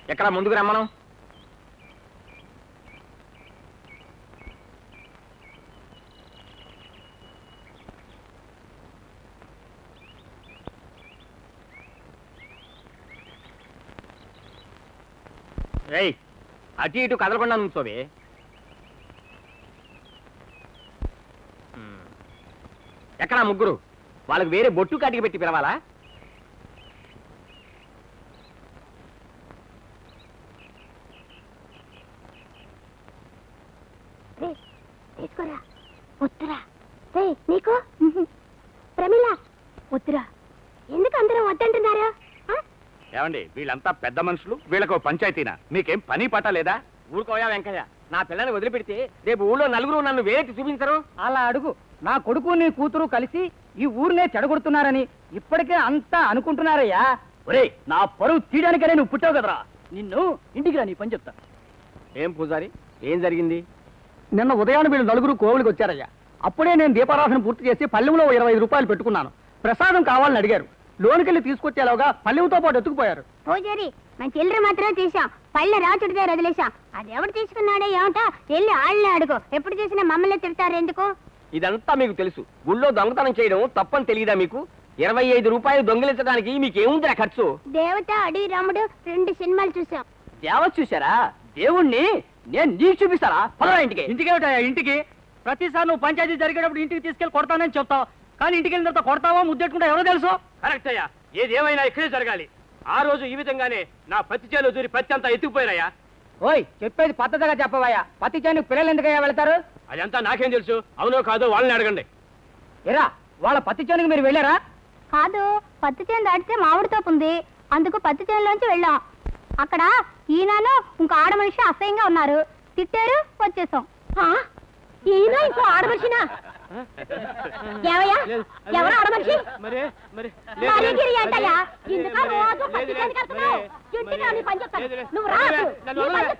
ఎక్కడ ముందుకు రమ్మను రేయ్ అటు ఇటు కదలకుండా నుంచోవే ఉమ్. ఎక్కడా ముగ్గురు వాళ్ళకి వేరే బొట్టు కాటికి పెట్టి పిలవాలా తీసుకోరా వద్దురా రే నీకు ప్రమిళ వద్దురా ఎందుకు అందరూ వద్దంటున్నారు ఆ? ఏమండి వీళ్ళంతా పెద్ద మనుషులు వీళ్ళకు పంచాయతీనా మీకేం పని పాట లేదా ఊరుకోయా వెంకయ్య నా పిల్లని వదిలిపెడితే రేపు ఊళ్ళో నలుగురు నన్ను వేరెత్తి చూపించరు అలా అడుగు నా కొడుకు నీ కూతురు కలిసి ఈ ఊరినే చెడగొడుతున్నారని ఇప్పటికే అంతా అనుకుంటున్నారయ్యా ఒరే నా పరువు తీయడానికనే నువ్వు పుట్టావు కదరా నిన్ను ఇంటికి రా నీ పని చెప్తా ఏం పూజారి ఏం జరిగింది నిన్న ఉదయాన్ని వీళ్ళు నలుగురు కోవులకి వచ్చారయ్యా అప్పుడే నేను దీపారాధన పూర్తి చేసి పల్లెంలో ఓ ఇరవై ఐదు రూపాయలు పెట్టుకున్నాను ప్రసాదం కావాలని అడిగారు లోనికి తీసుకొచ్చేలాగా పల్లెంతో పాటు ఎత్తుకుపోయారు పూజారి మన చిల్లర మాత్రం తీసాం పళ్ళ రాచుడి దగ్గర వదిలేసాం అది ఎవడు తీసుకున్నాడో ఏమంటా వెళ్ళి ఆళ్ళనే అడుగు ఎప్పుడు చూసినా మమ్మల్ని తిడతారు ఎందుకు ఇదంతా మీకు తెలుసు గుళ్ళో దొంగతనం చేయడం తప్పని తెలియదా మీకు ఇరవై ఐదు రూపాయలు దొంగిలించడానికి మీకేముందిరా ఖర్చు దేవత అడవి రాముడు రెండు సినిమాలు చూసాం దేవత చూసారా దేవుణ్ణి నేను నీకు చూపిస్తారా పదరా ఇంటికి ఇంటికి ఇంటికి ప్రతిసారి నువ్వు పంచాయతీ జరిగేటప్పుడు ఇంటికి తీసుకెళ్లి కొడతానని చెప్తావు కానీ ఇంటికి వెళ్ళిన తర్వాత కొడతావో ముద్దెట్టుకుంటా ఎవరో తెలుసు కరెక్ట్ అయ్యా ఏదేమైనా ఇక్కడే జరగాలి ఆ రోజు ఈ విధంగానే నా పత్తి చేలో దూరి పత్తి అంతా ఎత్తుకుపోయినాయా ఓయ్ చెప్పేది పద్ధతిగా చెప్పవయ్యా పత్తి చేను పిల్లలు ఎందుకయ్యా వెళ్తారు అదంతా నాకేం తెలుసు అవునో కాదో వాళ్ళని అడగండి ఎరా వాళ్ళ పత్తి చేనుకి మీరు వెళ్ళారా కాదు పత్తి చేను దాటితే మామిడి తోపు ఉంది అందుకు పత్తి చేనులోంచి వెళ్ళాం అక్కడ ఈయనను ఇంకో ఆడ మనిషి అసహ్యంగా ఉన్నారు తిట్టారు వచ్చేసాం ఈయన ఇంకో ఆడ మనిషినా ఏవయ్యా ఎవరు ఆడ మనిషి మరి మరి మరీ గిరి అంటయ్యా. ఎందుకా రోజు పత్తి చేనుకి వెళ్తున్నావు? ఇంటికి రా, నీ పని చెప్తాను. నువ్వు రా అసలు. నీ పని చెప్తాను.